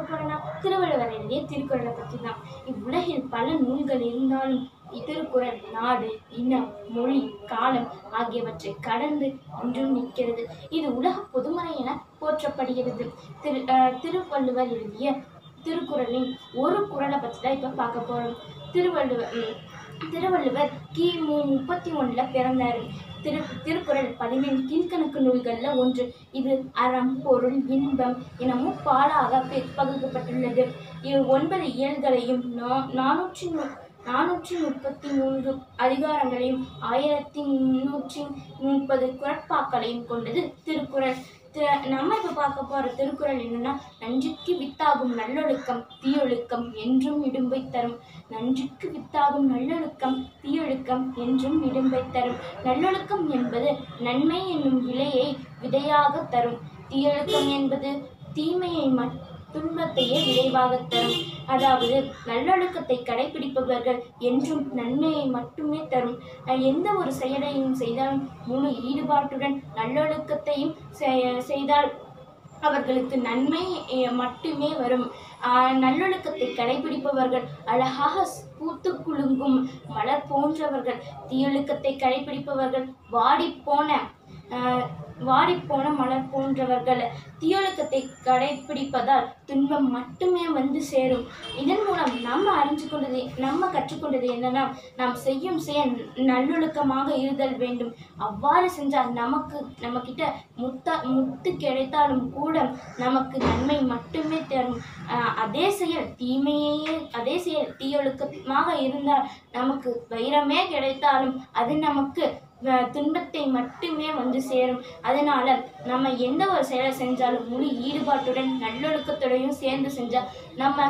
பார்க்க போறோம்னா திருவள்ளுவர் எழுதிய திருக்குறளை பற்றி தான் இவ்வுலகில் பல நூல்கள் இருந்தாலும் திருக்குறள் நாடு இனம் மொழி காலம் ஆகியவற்றை கடந்து இன்றும் நிற்கிறது இது உலக பொதுமறை என போற்றப்படுகிறது திரு அஹ் திருவள்ளுவர் எழுதிய திருக்குறளின் ஒரு குறளை பற்றி தான் இப்போ பார்க்க போகிறோம் திருவள்ளுவர் ம், திருவள்ளுவர் கிமு முப்பத்தி ஒன்றில் பிறந்தார் திரு திருக்குறள் பதினேழு கீழ்கணக்கு நூல்களில் ஒன்று இது அறம் பொருள் இன்பம் என முப்பாலாக பி- பகுக்கப்பட்டுள்ளது இது ஒன்பது இயல்களையும் நா- நானூற்றி நு- நானூற்றி முப்பத்தி மூன்று அதிகாரங்களையும் ஆயிரத்தி முன்னூற்றி முப்பது குரட்பாக்களையும் கொண்டது திருக்குறள் தி- நம்ம இப்போ பார்க்க போகிற திருக்குறள் என்னன்னா நஞ்சுக்கு வித்தாகும் நல்லொழுக்கம் தீயொழுக்கம் என்றும் இடும்பை தரும் நஞ்சுக்கு வித்தாகும் நல்லொழுக்கம் தீயொழுக்கம் என்றும் இடும்பை தரும் நல்லொழுக்கம் என்பது நன்மை என்னும் விலையை விதையாக தரும் தீயொழுக்கம் என்பது தீமையை மட் துன்பத்தையே விரைவாக தரும் அதாவது நல்லொழுக்கத்தை கடைபிடிப்பவர்கள் என்றும் நன்மையை மட்டுமே தரும் அஹ் எந்த ஒரு செயலையும் செய்தாலும் முழு ஈடுபாட்டுடன் நல்லொழுக்கத்தையும் செ- செய்தால் அவர்களுக்கு நன்மை அஹ், மட்டுமே வரும் ஆஹ், நல்லொழுக்கத்தை கடைபிடிப்பவர்கள் அழகாக ஸ்- பூத்து குலுங்கும் மலர் போன்றவர்கள் தீயொழுக்கத்தை கடைபிடிப்பவர்கள் வாடிப்போன ஆஹ், வாடிப்போன மலர் போன்றவர்கள் தீயொழுக்கத்தை கடைபிடிப்பதால் துன்பம் மட்டுமே வந்து சேரும் இதன் மூலம் நம்ம அறிஞ்சு கொண்டது நம்ம கற்றுக்கொண்டது என்னன்னா நாம் செய்யும் செயல் நல்லொழுக்கமாக இருதல் வேண்டும் அவ்வாறு செஞ்சால் நமக்கு நம்மக்கிட்ட முத்த முத்து கிடைத்தாலும் கூட நமக்கு நன்மை மட்டுமே தரும் ஆஹ் அதே செயல் தீமையே அதே செயல் தீயொழுக்கமாக இருந்தால் நமக்கு வைரமே கிடைத்தாலும் அது நமக்கு அஹ், துன்பத்தை மட்டுமே வந்து சேரும் அதனால நம்ம எந்த ஒரு செயலை செஞ்சாலும் முழு ஈடுபாட்டுடன் நல்லொழுக்கத்துடையும் சேர்ந்து செஞ்சால் நம்ம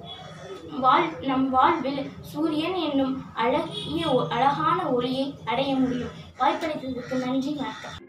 வாழ் நம் வாழ்வில் சூரியன் என்னும் அழகிய ஒ- அழகான ஒளியை அடைய முடியும் வாய்ப்பளித்ததற்கு நன்றி வணக்கம்